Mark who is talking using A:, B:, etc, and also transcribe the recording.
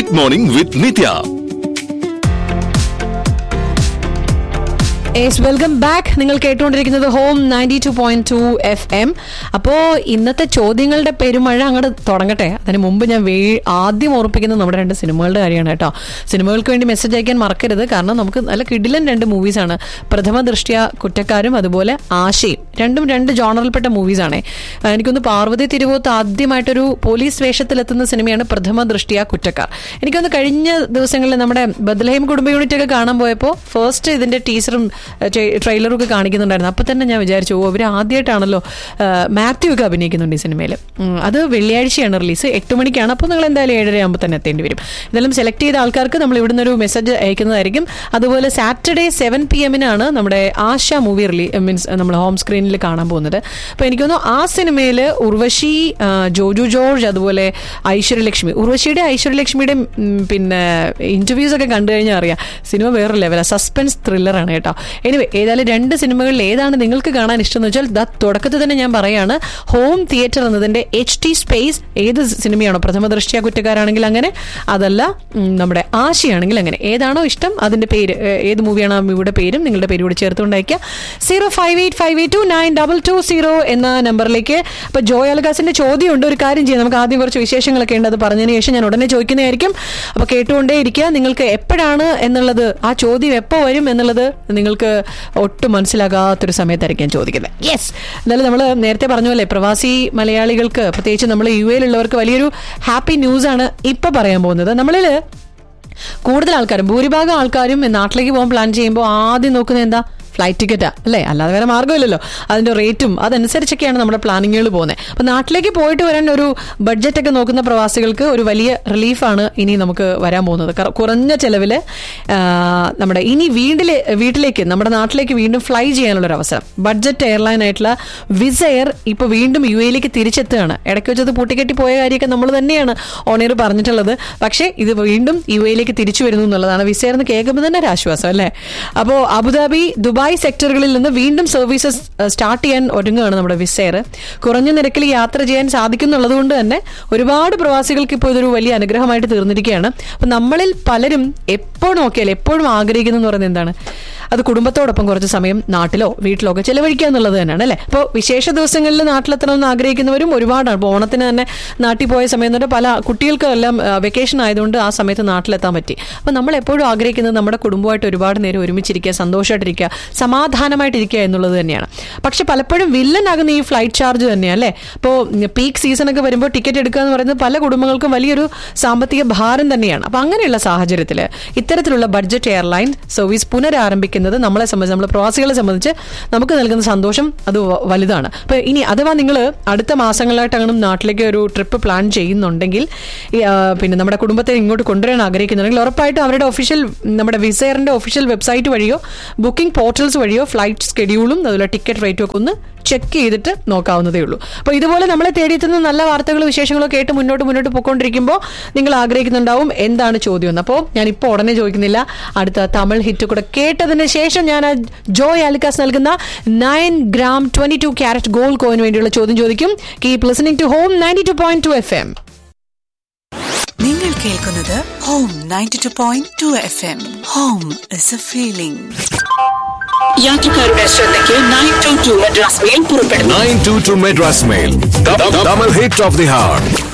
A: mid morning with Nithya
B: yes welcome back നിങ്ങൾ കേട്ടുകൊണ്ടിരിക്കുന്നത് home ninety two point two F M അപ്പോൾ ഇന്നത്തെ ചോദ്യങ്ങളുടെ പെരുമഴ അങ്ങോട്ട് തുടങ്ങട്ടെ അതിന് മുമ്പ് ഞാൻ വേ ആദ്യം ഓർപ്പിക്കുന്നത് നമ്മുടെ രണ്ട് സിനിമകളുടെ കാര്യമാണ് കേട്ടോ സിനിമകൾക്ക് വേണ്ടി മെസ്സേജ് അയക്കാൻ മറക്കരുത് കാരണം നമുക്ക് നല്ല കിടിലൻ രണ്ട് മൂവീസാണ് പ്രഥമ ദൃഷ്ട്യ കുറ്റക്കാരും അതുപോലെ ആശയും രണ്ടും രണ്ട് ജോണറിൽപ്പെട്ട മൂവീസാണ് എനിക്കൊന്ന് പാർവതി തിരുവോത്ത് ആദ്യമായിട്ടൊരു പോലീസ് വേഷത്തിലെത്തുന്ന സിനിമയാണ് പ്രഥമ ദൃഷ്ട്യ കുറ്റക്കാർ എനിക്കൊന്ന് കഴിഞ്ഞ ദിവസങ്ങളിൽ നമ്മുടെ ബദ്ലഹേം കുടുംബ യൂണിറ്റ് ഒക്കെ കാണാൻ പോയപ്പോൾ ഫസ്റ്റ് ഇതിന്റെ ടീച്ചറും ട്രെയിലറും ഒക്കെ കാണിക്കുന്നുണ്ടായിരുന്നു അപ്പൊ തന്നെ ഞാൻ വിചാരിച്ചു ഓ അവർ ആദ്യമായിട്ടാണല്ലോ ആ, മാത്യു ഒക്കെ അഭിനയിക്കുന്നുണ്ട് ഈ സിനിമയിൽ അത് വെള്ളിയാഴ്ചയാണ് റിലീസ് എട്ട് മണിക്കാണ് അപ്പോൾ നിങ്ങൾ എന്തായാലും ഏഴര ആകുമ്പോൾ തന്നെ എത്തേണ്ടി വരും ഇതെല്ലാം സെലക്ട് ചെയ്ത ആൾക്കാർക്ക് നമ്മൾ ഇവിടുന്ന് ഒരു മെസ്സേജ് അയക്കുന്നതായിരിക്കും അതുപോലെ സാറ്റർഡേ സെവൻ പി എമ്മിനാണ് നമ്മുടെ ആശ മൂവി റിലീ മീൻസ് നമ്മൾ ഹോം സ്ക്രീനിൽ കാണാൻ പോകുന്നത് അപ്പോൾ എനിക്ക് തോന്നുന്നു ആ സിനിമയിൽ ഉർവശി ആ, ജോജു ജോർജ് അതുപോലെ ഐശ്വര്യലക്ഷ്മി ഉർവശിയുടെ ഐശ്വര്യലക്ഷ്മിയുടെ ഉം, പിന്നെ ഇന്റർവ്യൂസ് ഒക്കെ കണ്ടു കഴിഞ്ഞാൽ അറിയാം സിനിമ വേറെ ലെവലാണ് സസ്പെൻസ് ത്രില്ലറാണ് കേട്ടോ എനിവേ ഏതായാലും രണ്ട് സിനിമകളിൽ ഏതാണ് നിങ്ങൾക്ക് കാണാൻ ഇഷ്ടം എന്ന് വെച്ചാൽ ദാ തുടക്കത്തിൽ തന്നെ ഞാൻ പറയാണ് ഹോം തിയേറ്റർ എന്നതിന്റെ എച്ച് ടി സ്പേസ് ഏത് സിനിമയാണോ പ്രഥമ ദൃഷ്ടിയ കുറ്റക്കാരാണെങ്കിൽ അങ്ങനെ അതല്ല ഉം, നമ്മുടെ ആശയാണെങ്കിൽ അങ്ങനെ ഏതാണോ ഇഷ്ടം അതിന്റെ പേര് ഏ, ഏത് മൂവിയാണ് ആ മൂവിയുടെ പേരും നിങ്ങളുടെ പേര് കൂടി ചേർത്തുകൊണ്ട് അയക്കുക zero five eight five eight two nine double two zero എന്ന നമ്പറിലേക്ക് ഇപ്പൊ ജോയ് അൽഗാസിന്റെ ചോദ്യമുണ്ട് ഒരു കാര്യം ചെയ്യാം നമുക്ക് ആദ്യം കുറച്ച് വിശേഷങ്ങളൊക്കെ ഉണ്ട് അത് പറഞ്ഞതിന് ശേഷം ഞാൻ ഉടനെ ചോദിക്കുന്നതായിരിക്കും അപ്പൊ കേട്ടുകൊണ്ടേ ഇരിക്കുക നിങ്ങൾക്ക് എപ്പോഴാണ് എന്നുള്ളത് ആ ചോദ്യം എപ്പോൾ വരും എന്നുള്ളത് നിങ്ങൾക്ക് ഒട്ടും മനസ്സിലാകാത്തൊരു സമയത്തായിരിക്കും ഞാൻ ചോദിക്കുന്നത് യെസ് എന്നാലും നമ്മൾ നേരത്തെ പറഞ്ഞ പോലെ പ്രവാസി മലയാളികൾക്ക് പ്രത്യേകിച്ച് നമ്മൾ യു എയിലുള്ളവർക്ക് വലിയൊരു ഹാപ്പി ന്യൂസാണ് ഇപ്പൊ പറയാൻ പോകുന്നത് നമ്മളിൽ കൂടുതൽ ആൾക്കാരും ഭൂരിഭാഗം ആൾക്കാരും നാട്ടിലേക്ക് പോകാൻ പ്ലാൻ ചെയ്യുമ്പോൾ ആദ്യം നോക്കുന്നത് എന്താ ഫ്ലൈറ്റ് ടിക്കറ്റാ അല്ലേ അല്ലാതെ വേറെ മാർഗ്ഗമില്ലല്ലോ അതിന്റെ റേറ്റും അതനുസരിച്ചൊക്കെയാണ് നമ്മുടെ പ്ലാനിങ്ങുകൾ പോകുന്നത് അപ്പൊ നാട്ടിലേക്ക് പോയിട്ട് വരാൻ ഒരു ബഡ്ജറ്റ് ഒക്കെ നോക്കുന്ന പ്രവാസികൾക്ക് ഒരു വലിയ റിലീഫാണ് ഇനി നമുക്ക് വരാൻ പോകുന്നത് കറ- കുറഞ്ഞ ചെലവില് ആ, നമ്മുടെ ഇനി വീട്ടിലെ വീട്ടിലേക്ക് നമ്മുടെ നാട്ടിലേക്ക് വീണ്ടും ഫ്ലൈ ചെയ്യാനുള്ള ഒരു അവസരം ബഡ്ജറ്റ് എയർലൈൻ ആയിട്ടുള്ള വിസയർ ഇപ്പൊ വീണ്ടും യു എയിലേക്ക് തിരിച്ചെത്തുകയാണ് ഇടയ്ക്ക് വെച്ചത് പൂട്ടിക്കെട്ടി പോയ കാര്യമൊക്കെ നമ്മൾ തന്നെയാണ് ഓണിയർ പറഞ്ഞിട്ടുള്ളത് പക്ഷേ ഇത് വീണ്ടും യു എയിലേക്ക് തിരിച്ചു വരുന്നു എന്നുള്ളതാണ് വിസയർ എന്ന് കേൾക്കുമ്പോൾ തന്നെ ഒരു ആശ്വാസം അല്ലേ അപ്പോൾ അബുദാബി ദുബായ് സെക്ടറുകളിൽ നിന്ന് വീണ്ടും സർവീസസ് സ്റ്റാർട്ട് ചെയ്യാൻ ഒരുങ്ങുകയാണ് നമ്മുടെ വിസയർ കുറഞ്ഞ നിരക്കിൽ യാത്ര ചെയ്യാൻ സാധിക്കുന്നുള്ളത് കൊണ്ട് തന്നെ ഒരുപാട് പ്രവാസികൾക്ക് ഇപ്പോൾ ഇതൊരു വലിയ അനുഗ്രഹമായിട്ട് തീർന്നിരിക്കുകയാണ് അപ്പം നമ്മളിൽ പലരും എപ്പോൾ നോക്കിയാലും എപ്പോഴും ആഗ്രഹിക്കുന്നു എന്ന് പറയുന്നത് എന്താണ് അത് കുടുംബത്തോടൊപ്പം കുറച്ച് സമയം നാട്ടിലോ വീട്ടിലോ ഒക്കെ ചെലവഴിക്കുക എന്നുള്ളത് തന്നെയാണ് അല്ലേ അപ്പോൾ വിശേഷ ദിവസങ്ങളിൽ നാട്ടിലെത്തണമെന്ന് ആഗ്രഹിക്കുന്നവരും ഒരുപാടാണ് ഇപ്പോൾ ഓണത്തിന് തന്നെ നാട്ടിൽ പോയ സമയം തൊട്ട് പല കുട്ടികൾക്കും എല്ലാം വെക്കേഷൻ ആയതുകൊണ്ട് ആ സമയത്ത് നാട്ടിലെത്താൻ പറ്റി അപ്പോൾ നമ്മൾ എപ്പോഴും ആഗ്രഹിക്കുന്നത് നമ്മുടെ കുടുംബമായിട്ട് ഒരുപാട് നേരം ഒരുമിച്ചിരിക്കുക സന്തോഷമായിട്ടിരിക്കുക സമാധാനമായിട്ടിരിക്കുക എന്നുള്ളത് തന്നെയാണ് പക്ഷെ പലപ്പോഴും വില്ലനാകുന്ന ഈ ഫ്ലൈറ്റ് ചാർജ് തന്നെയാണ് അല്ലേ ഇപ്പോൾ പീക്ക് സീസൺ ഒക്കെ വരുമ്പോൾ ടിക്കറ്റ് എടുക്കുക എന്ന് പറയുന്നത് പല കുടുംബങ്ങൾക്കും വലിയൊരു സാമ്പത്തിക ഭാരം തന്നെയാണ് അപ്പോൾ അങ്ങനെയുള്ള സാഹചര്യത്തിൽ ഇത്തരത്തിലുള്ള ബഡ്ജറ്റ് എയർലൈൻ സർവീസ് പുനരാരംഭിക്കുന്നത് നമ്മളെ സംബന്ധിച്ച് നമ്മൾ പ്രവാസികളെ സംബന്ധിച്ച് നമുക്ക് നൽകുന്ന സന്തോഷം അത് വ- വലുതാണ് അപ്പോൾ ഇനി അഥവാ നിങ്ങൾ അടുത്ത മാസങ്ങളായിട്ട് അങ്ങനെ നാട്ടിലേക്ക് ഒരു ട്രിപ്പ് പ്ലാൻ ചെയ്യുന്നുണ്ടെങ്കിൽ ഈ, ആ, പിന്നെ നമ്മുടെ കുടുംബത്തെ ഇങ്ങോട്ട് കൊണ്ടുവരാൻ ആഗ്രഹിക്കുന്നുണ്ടെങ്കിൽ ഉറപ്പായിട്ടും അവരുടെ ഒഫീഷ്യൽ നമ്മുടെ വിസയറിന്റെ ഒഫീഷ്യൽ വെബ്സൈറ്റ് വഴിയോ ബുക്കിംഗ് പോർട്ടൽസ് വഴിയോ ഫ്ലൈറ്റ് സ്കെഡ്യൂളും അതുപോലെ ടിക്കറ്റ് റേറ്റും ഒക്കെ ഒന്ന് ചെക്ക് ചെയ്തിട്ട് നോക്കാവുന്നതേ ഉള്ളൂ അപ്പോൾ ഇതുപോലെ നമ്മളെ തേടിയെത്തുന്ന നല്ല വാർത്തകളും വിശേഷങ്ങളും കേട്ട് മുന്നോട്ട് മുന്നോട്ട് പോയിക്കൊണ്ടിരിക്കുമ്പോൾ നിങ്ങൾ ആഗ്രഹിക്കുന്നുണ്ടാവും എന്താണ് ചോദ്യം എന്ന് അപ്പോൾ ഞാൻ ഇപ്പോൾ ഉടനെ ചോദിക്കുന്നില്ല അടുത്ത തമിഴ് ഹിറ്റ് കൂടെ കേട്ടതിന് ശേഷം ഞാൻ ആ ജോയ് ആലിക്കാസ് നൽകുന്ന nine gram twenty two carat gold കോയിന് വേണ്ടിയുള്ള ചോദ്യം ചോദിക്കും keep listening to home ninety two point two F M
C: നിങ്ങൾ കേൾക്കുന്നത് home ninety two point two F M home is a feeling യാത്രക്കാരുടെ ശ്രദ്ധയ്ക്ക് nine two two Madras mail പുറപ്പെടുന്നു
A: nine two two Madras mail Tamil hit of the heart